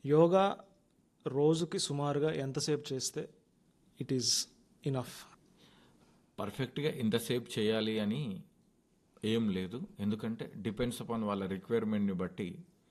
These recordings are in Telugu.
యోగా రోజుకి సుమారుగా ఎంతసేపు చేస్తే ఇట్ ఈస్ ఇనఫ్ పర్ఫెక్ట్గా ఇంతసేపు చేయాలి అని ఏం లేదు ఎందుకంటే డిపెండ్స్ అపాన్ వాళ్ళ రిక్వైర్మెంట్ని బట్టి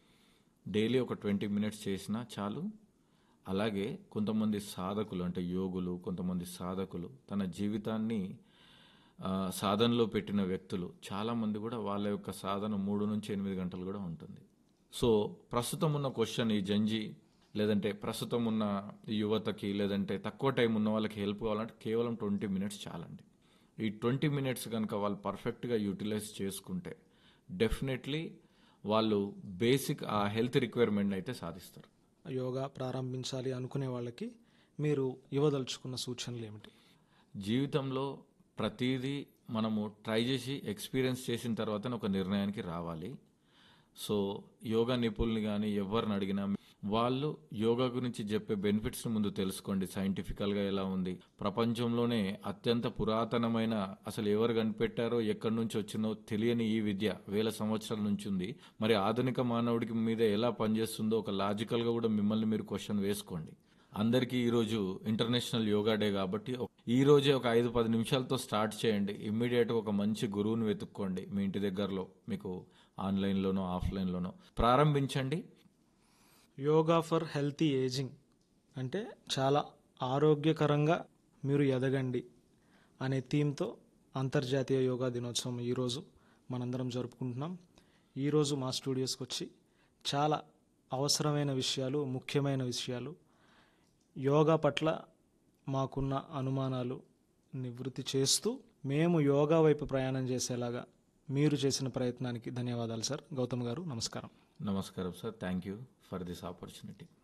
డైలీ ఒక ట్వంటీ మినిట్స్ చేసినా చాలు అలాగే కొంతమంది సాధకులు అంటే యోగులు కొంతమంది సాధకులు తన జీవితాన్ని ఆ, సాధనలో పెట్టిన వ్యక్తులు చాలామంది కూడా వాళ్ళ యొక్క సాధన మూడు నుంచి ఎనిమిది గంటలు కూడా ఉంటుంది సో ప్రస్తుతం ఉన్న క్వశ్చన్ ఈ జంజి లేదంటే ప్రస్తుతం ఉన్న యువతకి లేదంటే తక్కువ టైం ఉన్న వాళ్ళకి హెల్ప్ కావాలంటే కేవలం ట్వంటీ మినిట్స్ చాలండి ఈ ట్వంటీ మినిట్స్ కనుక వాళ్ళు పర్ఫెక్ట్గా యూటిలైజ్ చేసుకుంటే డెఫినెట్లీ వాళ్ళు బేసిక్ ఆ హెల్త్ రిక్వైర్మెంట్ అయితే సాధిస్తారు యోగా ప్రారంభించాలి అనుకునే వాళ్ళకి మీరు ఇవ్వదలుచుకున్న సూచనలు ఏమిటి జీవితంలో ప్రతిదీ మనము ట్రై చేసి ఎక్స్పీరియన్స్ చేసిన తర్వాతనే ఒక నిర్ణయానికి రావాలి సో యోగా నిపుణుల్ని కానీ ఎవరిని అడిగినా వాళ్ళు యోగా గురించి చెప్పే బెనిఫిట్స్ ముందు తెలుసుకోండి సైంటిఫికల్గా ఎలా ఉంది ప్రపంచంలోనే అత్యంత పురాతనమైన అసలు ఎవరు కనిపెట్టారో ఎక్కడి నుంచి వచ్చిందో తెలియని ఈ విద్య వేల సంవత్సరాల నుంచి ఉంది మరి ఆధునిక మానవుడికి మీద ఎలా పనిచేస్తుందో ఒక లాజికల్గా కూడా మిమ్మల్ని మీరు క్వశ్చన్ వేసుకోండి అందరికీ ఈరోజు ఇంటర్నేషనల్ యోగా డే కాబట్టి ఈ రోజే ఒక ఐదు పది నిమిషాలతో స్టార్ట్ చేయండి ఇమ్మీడియట్గా ఒక మంచి గురువుని వెతుక్కోండి మీ ఇంటి దగ్గరలో మీకు ఆన్లైన్లోనో ఆఫ్లైన్లోనో ప్రారంభించండి యోగా ఫర్ హెల్తీ ఏజింగ్ అంటే చాలా ఆరోగ్యకరంగా మీరు ఎదగండి అనే థీమ్తో అంతర్జాతీయ యోగా దినోత్సవం ఈరోజు మనందరం జరుపుకుంటున్నాం ఈరోజు మా స్టూడియోస్కి వచ్చి చాలా అవసరమైన విషయాలు ముఖ్యమైన విషయాలు యోగా పట్ల మాకున్న అనుమానాలు నివృత్తి చేస్తూ మేము యోగా వైపు ప్రయాణం చేసేలాగా మీరు చేసిన ప్రయత్నానికి ధన్యవాదాలు సార్ గౌతమ్ గారు నమస్కారం నమస్కారం sir thank you for this opportunity